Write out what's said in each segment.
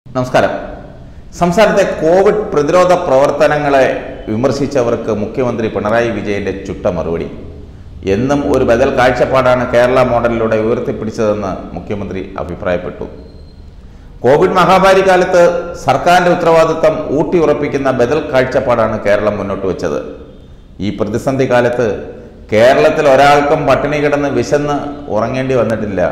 നമസ്കാരം സംസ്ഥാനത്തെ കോവിഡ് പ്രതിരോധ പ്രവർത്തനങ്ങളെ വിമർശിച്ചവർക്ക് മുഖ്യമന്ത്രി പിണറായി വിജയന്റെ ചുട്ട മറുപടി എന്നും ഒരു ബദൽ കാഴ്ചപ്പാടാണ് കേരള മോഡലിലൂടെ ഉയർത്തിപ്പിടിച്ചതെന്ന് മുഖ്യമന്ത്രി അഭിപ്രായപ്പെട്ടു കോവിഡ് മഹാമാരി കാലത്ത് സർക്കാരിന്റെ ഉത്തരവാദിത്തം ഊട്ടിയുറപ്പിക്കുന്ന ബദൽ കാഴ്ചപ്പാടാണ് കേരളം മുന്നോട്ട് വെച്ചത് ഈ പ്രതിസന്ധി കാലത്ത് കേരളത്തിൽ ഒരാൾക്കും പട്ടിണി കിടന്ന് വിശന്ന് ഉറങ്ങേണ്ടി വന്നിട്ടില്ല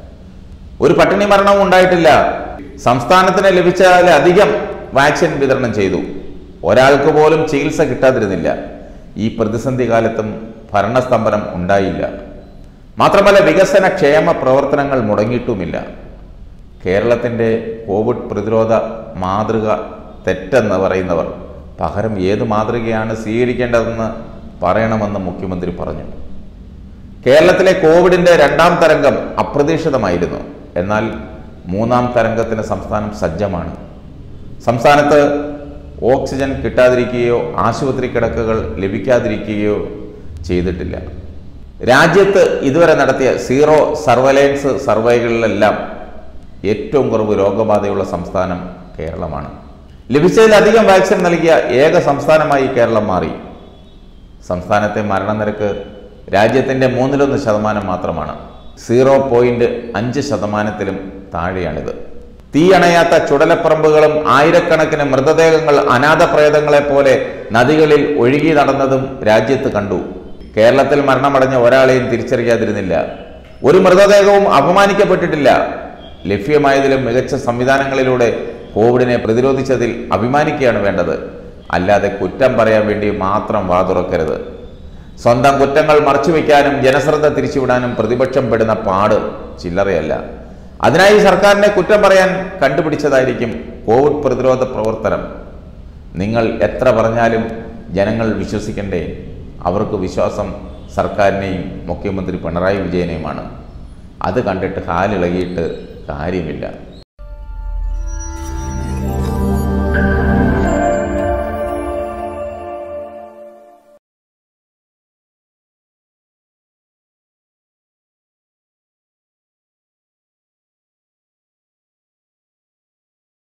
ഒരു പട്ടിണി മരണവും ഉണ്ടായിട്ടില്ല സംസ്ഥാനത്തിന് ലഭിച്ചതിലധികം വാക്സിൻ വിതരണം ചെയ്തു ഒരാൾക്ക് പോലും ചികിത്സ കിട്ടാതിരുന്നില്ല ഈ പ്രതിസന്ധി കാലത്തും ഭരണസ്തംഭനം ഉണ്ടായില്ല മാത്രമല്ല വികസന ക്ഷേമ പ്രവർത്തനങ്ങൾ മുടങ്ങിയിട്ടുമില്ല കേരളത്തിൻ്റെ കോവിഡ് പ്രതിരോധ മാതൃക തെറ്റെന്ന് പറയുന്നവർ പകരം ഏത് മാതൃകയാണ് സ്വീകരിക്കേണ്ടതെന്ന് പറയണമെന്ന് മുഖ്യമന്ത്രി പറഞ്ഞു കേരളത്തിലെ കോവിഡിന്റെ രണ്ടാം തരംഗം അപ്രതീക്ഷിതമായിരുന്നു എന്നാൽ മൂന്നാം തരംഗത്തിന് സംസ്ഥാനം സജ്ജമാണ് സംസ്ഥാനത്ത് ഓക്സിജൻ കിട്ടാതിരിക്കുകയോ ആശുപത്രി കിടക്കകൾ ലഭിക്കാതിരിക്കുകയോ ചെയ്തിട്ടില്ല രാജ്യത്ത് ഇതുവരെ നടത്തിയ സീറോ സർവൈലൻസ് സർവേകളിലെല്ലാം ഏറ്റവും കുറവ് രോഗബാധയുള്ള സംസ്ഥാനം കേരളമാണ് ലഭിച്ചതിലധികം വാക്സിൻ നൽകിയ ഏക സംസ്ഥാനമായി കേരളം മാറി സംസ്ഥാനത്തെ മരണനിരക്ക് രാജ്യത്തിൻ്റെ മൂന്നിലൊന്ന് ശതമാനം മാത്രമാണ് സീറോ പോയിന്റ് അഞ്ച് ശതമാനത്തിലും താഴെയാണിത് തീയണയാത്ത ചുടലപ്പറമ്പുകളും ആയിരക്കണക്കിന് മൃതദേഹങ്ങൾ അനാഥ പ്രേതങ്ങളെ പോലെ നദികളിൽ ഒഴുകി നടന്നതും രാജ്യത്ത് കണ്ടു കേരളത്തിൽ മരണമടഞ്ഞ ഒരാളെയും തിരിച്ചറിയാതിരുന്നില്ല ഒരു മൃതദേഹവും അപമാനിക്കപ്പെട്ടിട്ടില്ല ലഭ്യമായതിലും മികച്ച സംവിധാനങ്ങളിലൂടെ കോവിഡിനെ പ്രതിരോധിച്ചതിൽ അഭിമാനിക്കുകയാണ് വേണ്ടത് അല്ലാതെ കുറ്റം പറയാൻ വേണ്ടി മാത്രം വാതുറക്കരുത് സ്വന്തം കുറ്റങ്ങൾ മറച്ചുവെക്കാനും ജനശ്രദ്ധ തിരിച്ചുവിടാനും പ്രതിപക്ഷം പെടുന്ന പാട് ചില്ലറയല്ല അതിനായി സർക്കാരിനെ കുറ്റം പറയാൻ കണ്ടുപിടിച്ചതായിരിക്കും കോവിഡ് പ്രതിരോധ പ്രവർത്തനം നിങ്ങൾ എത്ര പറഞ്ഞാലും ജനങ്ങൾ വിശ്വസിക്കണ്ടേ അവർക്ക് വിശ്വാസം സർക്കാരിനെയും മുഖ്യമന്ത്രി പിണറായി വിജയനെയുമാണ് അത് കണ്ടിട്ട് കാലിളകിയിട്ട് കാര്യമില്ല